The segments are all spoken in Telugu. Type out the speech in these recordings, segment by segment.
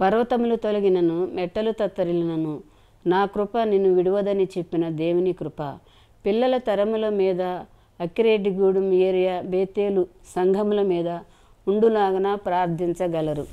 పర్వతములు తొలగినను మెట్టలు తత్తరిలినను నా కృప నిన్ను విడువదని చెప్పిన దేవుని కృప పిల్లల తరముల మీద అక్కిరెడ్డిగూడెం ఏరియా బేతేలు సంఘముల మీద ఉండులాగన ప్రార్థించగలరు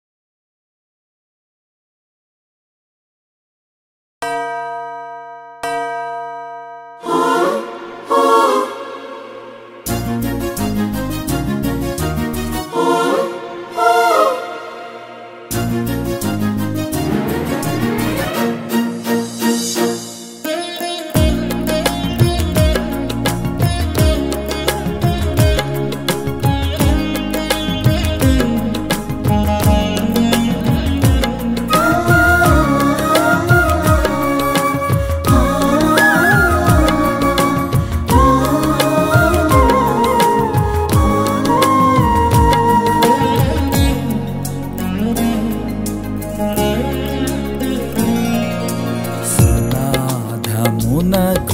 సునాథమునకు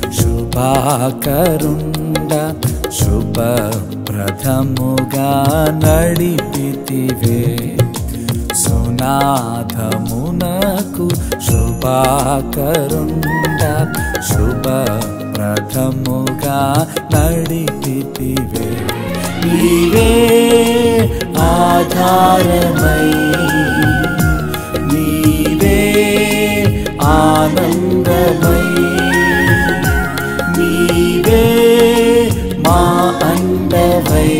శుభాకరుండ శుభప్రథముగా నడిపితివే సునాథమునకు శుభాకరుండ శుభప్రథముగా నడిపితివే నీవే ఆధారమై నీవే ఆనందమై నీవే మా అండవై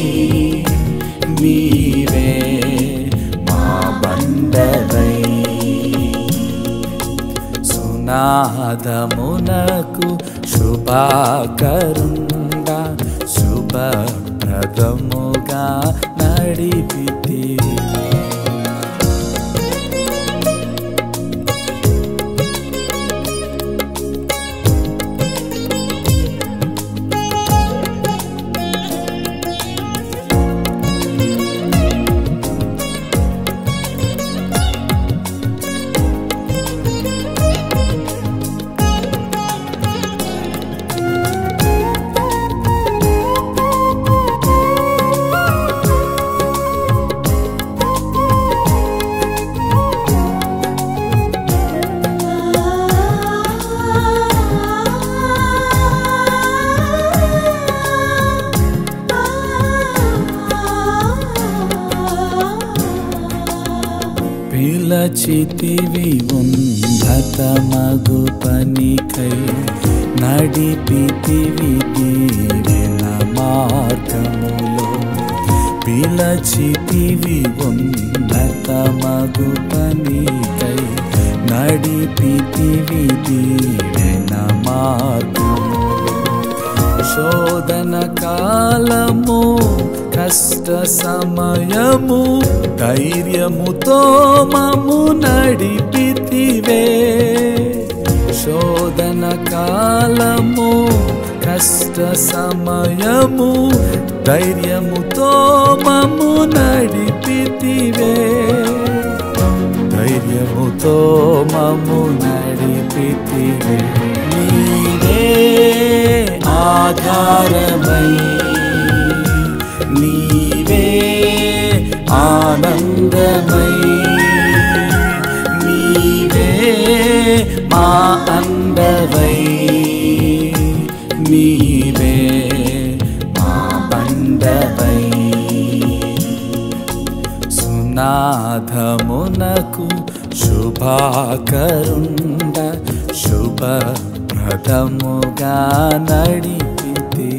నీవే మా బండవై సునాదమునకు శుభాకరుండ శుభప్రదముగా నడిపితి పిలచితివి ఉన్నతమగు పనికై నడిపితివి దీవెన మార్గములో పిలచితివి ఉన్నతమగు పనికై నడిపితివి దీవెన మార్గములో శోధన కాలము కష్ట సమయము ధైర్యముతో మము నడిపితివే శోధన కాలము కష్ట సమయము ధైర్యముతో మము నడిపితివే ధైర్యముతో మము నడిపితివే నీవే ఆధారమై నీవే ఆనందమై నీవే మా అండవై నీవే మా బండవై సునాథమునకు శుభాకరుండ శుభప్రదముగా నడిపితే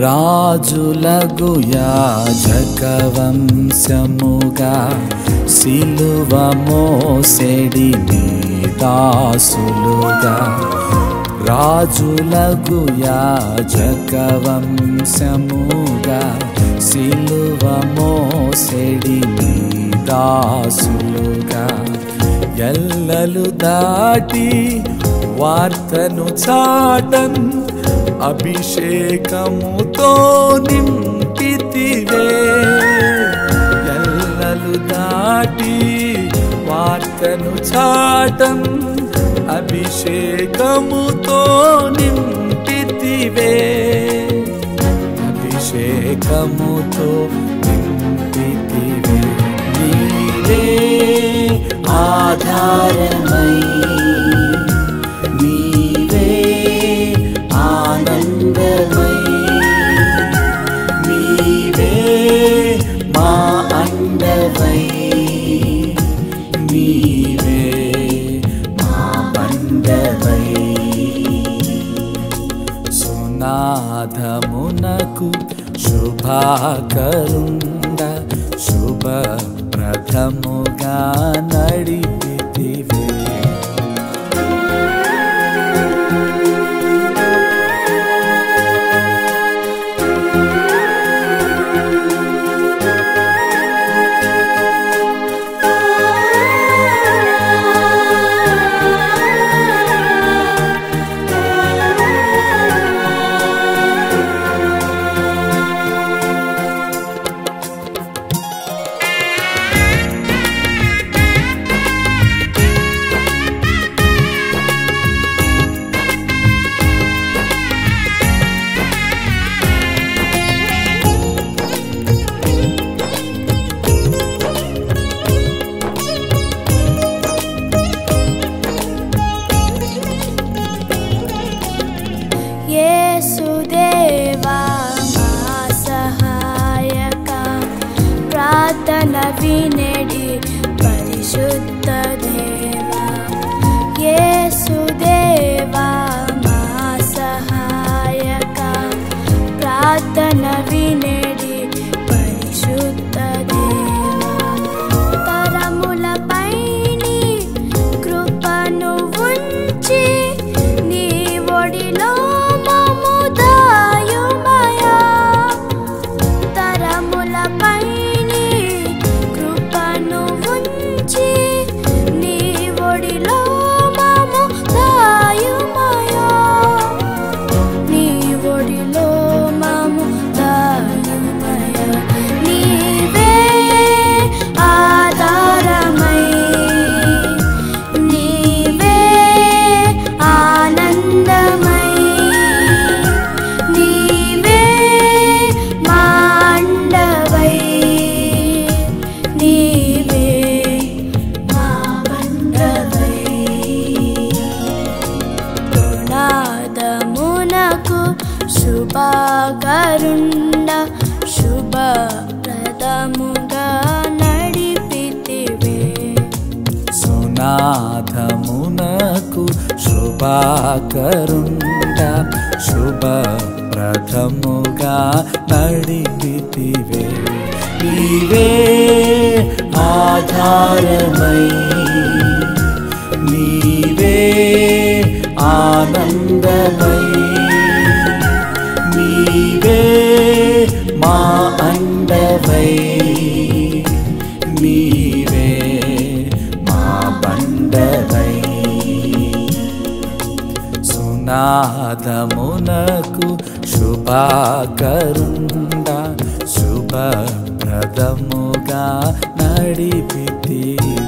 రాజులగు యాజక వంశముగా సిలువ మోసెడి నీ దాసులుగా రాజులగు యాజక వంశముగా సిలువ మోసెడి నీ దాసులుగా ఎల్లలు దాటి వార్తను చాటన్ అభిషేకముతో నింపితివే ఎల్లలు దాటి వార్తను చాటన్ అభిషేకముతో నింపితివే అభిషేకముతో నింపితివే నీవే ఆధారమై నీవే ఆనందమై నీవే మా అండవై నీవే మా బండవై సునాదమునకు శుభాకరుండ శుభ ప్రథముగా నడిపితివే యేసుదేవా మా సహాయక ప్రార్థన వినడి పరిశుద్ధ దేవా యేసుదేవా మా సహాయక ప్రార్థన వినడి పరిశుద్ధ దేవా తరములపైని కృపను ఉంచి నీ ఒడిలో మము దాయుమయా తరములపైని కృపను ఉంచి నీ ఒడిలో మము దాయుమయా నీ ఒడిలో మము దాయుమయా నీవే ఆధారమై నీవే ఆనందమై నీవే మాండవై నీవే మా బండవై నాదమునకు శుభాకరుండ శుభప్రదముగా నడిపితివే సునాథమునకు శుభాకరుండ శుభ ప్రథముగా నడిపితివే నీవే ఆధారమై నీవే ఆనందమై నీవే మా అండవై నీవే మా బండవై సునాదమునకు శుభాకరుండ శుభ ప్రదముగా నడిపితి